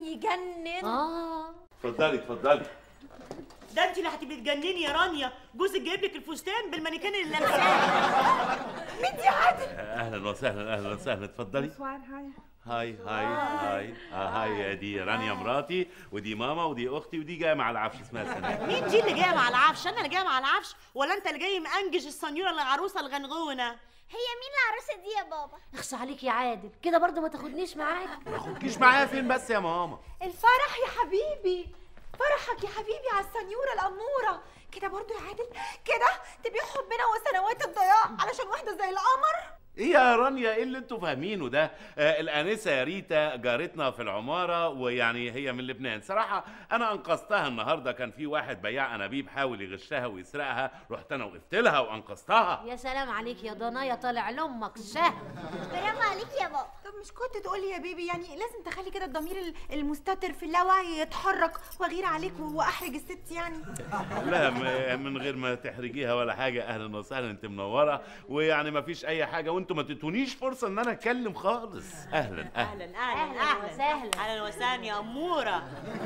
يجنن اه اتفضلي اتفضلي ده انت اللي هتبقي تجنني يا رانيا جوزك جايب لك الفستان بالمانيكان اللي لابساه مين دي عادل اهلا وسهلا اهلا وسهلا اتفضلي سوار هاي هاي هاي هاي آه هاي دي رانيا مراتي ودي ماما ودي اختي ودي جايه مع العفش اسمها سناء مين دي اللي جايه مع العفش انا اللي جايه مع العفش ولا انت اللي جاي مأنجش السنيوره العروسه الغنغونه هي مين العروسه دي يا بابا اخص عليك يا عادل كده برضه ما تاخدنيش معاك ما تاخدكيش معايا فين بس يا ماما الفرح يا حبيبي فرحك يا حبيبي على السنيوره الاموره كده برضو يا عادل كده تبيع حبنا وسنوات الضياع علشان واحده زي القمر ايه يا رانيا ايه اللي انتوا فاهمينه ده آه الانسه يا ريتا جارتنا في العماره ويعني هي من لبنان صراحه انا انقذتها النهارده كان في واحد بياع انابيب حاول يغشها ويسرقها رحت انا وقفت لها وانقذتها يا سلام عليك يا ضنايا طالع لامك شهم برافو عليك يا بابا طب مش كنت تقولي يا بيبي يعني لازم تخلي كده الضمير ال- المستتر في اللاوعي يتحرك واغير عليك واحرج الست يعني لا م- من غير ما تحرجيها ولا حاجه اهلا وسهلا انت منوره ويعني ما فيش اي حاجه وانتوا ما تدونيش فرصه ان انا اتكلم خالص اهلا اهلا اهلا اهلا أهلاً وسهلاً. اهلا وسهلا يا اموره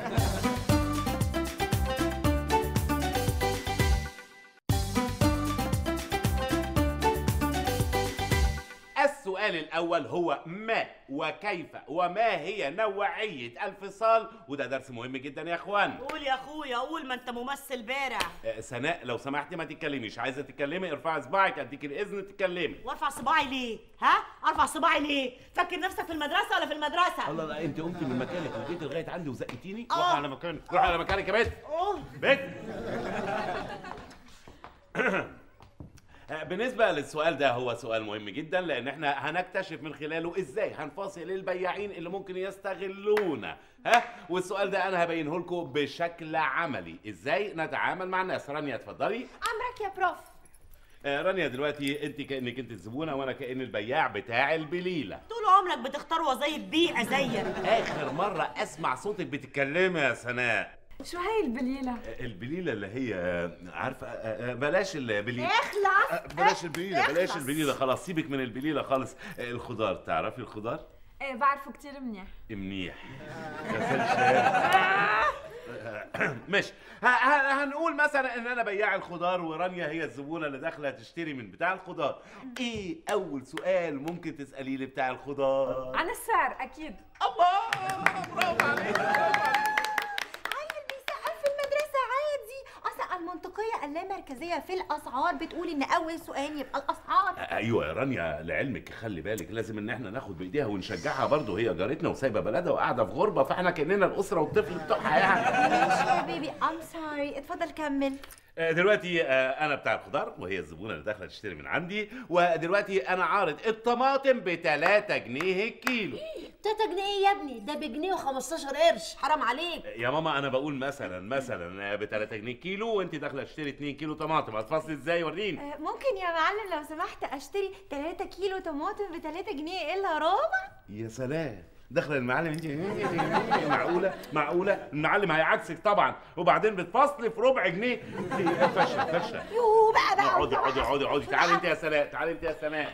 السؤال الأول هو ما وكيف وما هي نوعية الفصال وده درس مهم جدا يا إخوان قول يا اخويا قول ما انت ممثل بارع آه، سناء لو سمحتي ما تتكلميش عايزة تتكلمي ارفعي صباعك أديك الإذن تتكلمي وارفع صباعي ليه ها ارفع صباعي ليه فاكر نفسك في المدرسه ولا في المدرسه الله لا أنت قمتي من مكانك وجيتي لغاية عندي وزقتيني آه. روحي على مكانك روحي على مكانك يا بنت اوه بنت آه، بالنسبة للسؤال ده هو سؤال مهم جدا لأن احنا هنكتشف من خلاله ازاي هنفاصل البياعين اللي ممكن يستغلونا ها والسؤال ده أنا هبينه لكم بشكل عملي ازاي نتعامل مع الناس رانيا اتفضلي امرك يا بروف آه، رانيا دلوقتي انت كأنك انت الزبونة وانا كأن البياع بتاع البليلة طول عمرك بتختار وظايف بيئه زيك آخر مرة أسمع صوتك بتتكلمي يا سناء شو هاي البليله آه، البليلة اللي هي آه، عارفة آه، آه، بلاش البليلة اخلص أه، بلاش البليله بلاش اخلص. البليله خلاص سيبك من البليله خالص أه، الخضار تعرفي الخضار ايه بعرفه كتير منيح منيح غسل شام ماشي ه- ه- هنقول مثلا ان انا بياع الخضار ورانيا هي الزبونه اللي داخله تشتري من بتاع الخضار ايه اول سؤال ممكن تساليه لبتاع الخضار عن السعر اكيد الله برافو عليك عيل بيسقف في المدرسة عادي أصلا المنطقية اللامركزية في الأسعار بتقول إن أول سؤال يبقى الأسعار ايوه يا رانيا لعلمك خلي بالك لازم ان احنا ناخد بايديها ونشجعها برضه هي جارتنا وسايبه بلدها وقاعده في غربه فاحنا كاننا الاسره والطفل بتوعها يعني ماشي يا بيبي أم سوري اتفضل كمل آه، دلوقتي آه، انا بتاع الخضار وهي الزبونه اللي داخله تشتري من عندي ودلوقتي انا عارض الطماطم ب 3 جنيه الكيلو 3 جنيه يا ابني ده بجنيه و15 قرش حرام عليك آه، يا ماما انا بقول مثلا مثلا ب 3 جنيه كيلو وانت داخله تشتري 2 كيلو طماطم هتفصلي ازاي وريني آه، ممكن يا معلم لو سمحت أشتري 3 كيلو طماطم ب 3 جنيه إلا ربع يا سلام داخله المعلم انت معقوله معقوله المعلم هيعكسك طبعا وبعدين بتفصلي في ربع جنيه انت فشه فشه يو بقى بقى اقعدي اقعدي اقعدي اقعدي تعالي انت يا سناء تعالي انت يا سناء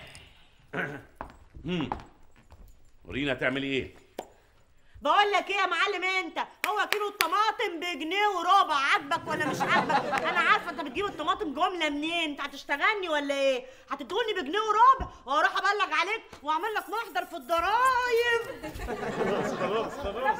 مم. ورينا تعملي ايه بقول لك ايه يا معلم انت هو كيلو الطماطم بجنيه وربع عاجبك ولا مش عاجبك انا عارفه انت بتجيب الطماطم جمله منين انت هتشتغلني ولا ايه هتدوني بجنيه وربع واروح ابلغ عليك واعمل لك محضر في الضرايب خلاص خلاص خلاص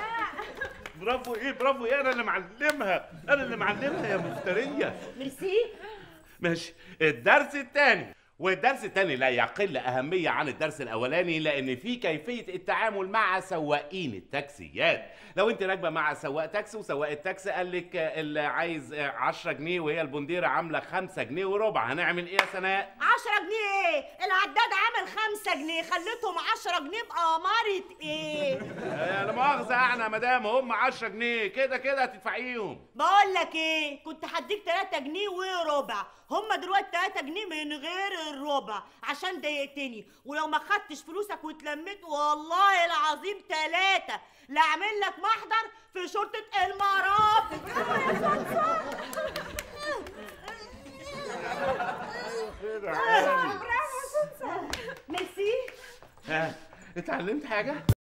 برافو ايه برافو ايه انا اللي معلمها انا اللي معلمها يا مفتريه ميرسي ماشي الدرس الثاني والدرس الثاني لا يقل أهمية عن الدرس الأولاني لأن في كيفية التعامل مع سواقين التاكسيات لو أنت راكبة مع سواق تاكسي وسواق التاكسي قال لك آه، اللي عايز آه، 10 جنيه وهي البنديرة عاملة 5 جنيه وربع هنعمل إيه يا سناء؟ 10 جنيه ايه العداد عامل 5 جنيه خليتهم 10 جنيه بأمارة ايه آه، لا مؤاخذة يعني يا مدام هم 10 جنيه كده كده هتدفعيهم بقول لك ايه كنت هديك 3 جنيه وربع هما دلوقتي 3 جنيه من غير الربع عشان ضايقتني ولو ما خدتش فلوسك واتلميت والله العظيم ثلاثة لا اعمل لك محضر في شرطة المرافق ميرسي ها اتعلمت حاجة؟